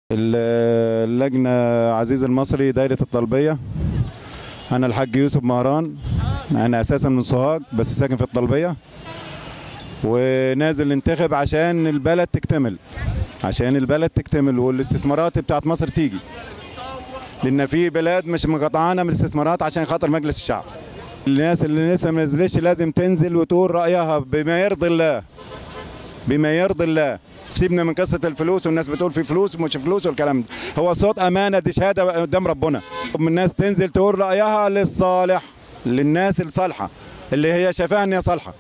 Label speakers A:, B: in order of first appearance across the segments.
A: ال- اللجنة عزيز المصري دايرة الطلبية أنا الحاج يوسف مهران أنا أساسا من سوهاج بس ساكن في الطلبية ونازل ننتخب عشان البلد تكتمل عشان البلد تكتمل والاستثمارات بتاعت مصر تيجي لأن في بلاد مش مقاطعانا من الاستثمارات عشان خاطر مجلس الشعب الناس اللي لسه ما نزلتش لازم تنزل وتقول رأيها بما يرضي الله بما يرضي الله سيبنا من قصه الفلوس والناس بتقول في فلوس ومش فلوس والكلام ده هو الصوت امانه دي شهاده قدام ربنا من الناس تنزل تقول رايها للصالح للناس الصالحه اللي هي شايفاها ان هي صالحه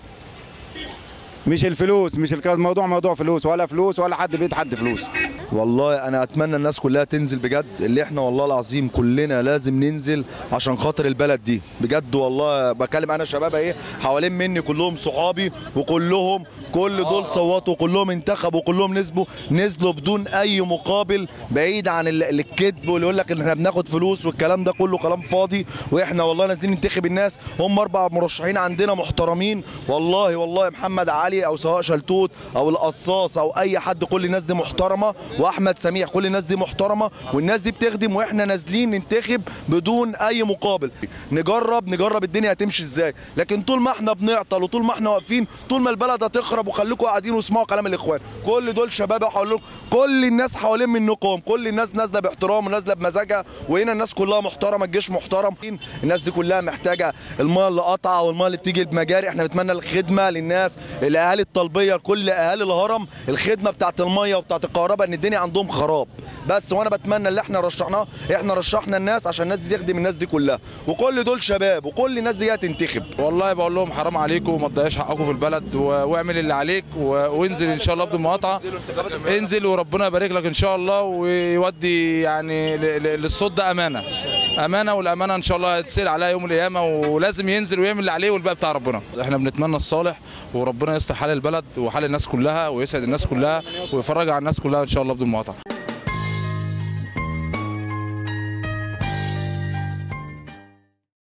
A: مش الفلوس مش الك- الموضوع موضوع فلوس ولا فلوس ولا حد بيد حد فلوس
B: والله انا اتمنى الناس كلها تنزل بجد اللي احنا والله العظيم كلنا لازم ننزل عشان خاطر البلد دي بجد والله بكلم انا شباب ايه حوالين مني كلهم صحابي وكلهم كل دول صوتوا كلهم انتخبوا كلهم نزلوا نزلوا بدون اي مقابل بعيد عن ال- الكذب واللي يقول لك ان احنا بناخد فلوس والكلام ده كله كلام فاضي واحنا والله نازلين ننتخب الناس هم اربع مرشحين عندنا محترمين والله والله محمد علي او سواء شلتوت او القصاص او اي حد كل الناس دي محترمه واحمد سميح كل الناس دي محترمه والناس دي بتخدم واحنا نازلين ننتخب بدون اي مقابل نجرب نجرب الدنيا هتمشي ازاي لكن طول ما احنا بنعطل وطول ما احنا واقفين طول ما البلد هتخرب وخليكم قاعدين واسمعوا كلام الاخوان كل دول شباب حوالين كل الناس حوالين منكم كل الناس نازله باحترام ونازله بمزاجها وهنا الناس كلها محترمه الجيش محترم الناس دي كلها محتاجه الميه اللي قطعه والميه اللي بتيجي بمجاري احنا بنتمنى الخدمه للناس الاهالي الطلبيه لكل اهالي الهرم الخدمه بتاعت الميه وبتاعت الكهرباء ان الدنيا عندهم خراب بس وانا بتمنى اللي احنا رشحناه احنا رشحنا الناس عشان الناس دي تخدم الناس دي كلها وكل دول شباب وكل الناس دي هتنتخب
C: والله بقول لهم حرام عليكم وما تضيعش حقكم في البلد و- واعمل اللي عليك و- وانزل ان شاء الله بدون مقاطعه انزل وربنا يبارك لك ان شاء الله ويودي يعني ل- ل- للصوت ده امانه امانه والامانه ان شاء الله هتسال عليها يوم القيامه ولازم ينزل ويعمل اللي عليه والباقي بتاع ربنا احنا بنتمنى الصالح وربنا يصلح حال البلد وحال الناس كلها ويسعد الناس كلها ويفرج على الناس كلها ان شاء الله بدون مقاطعه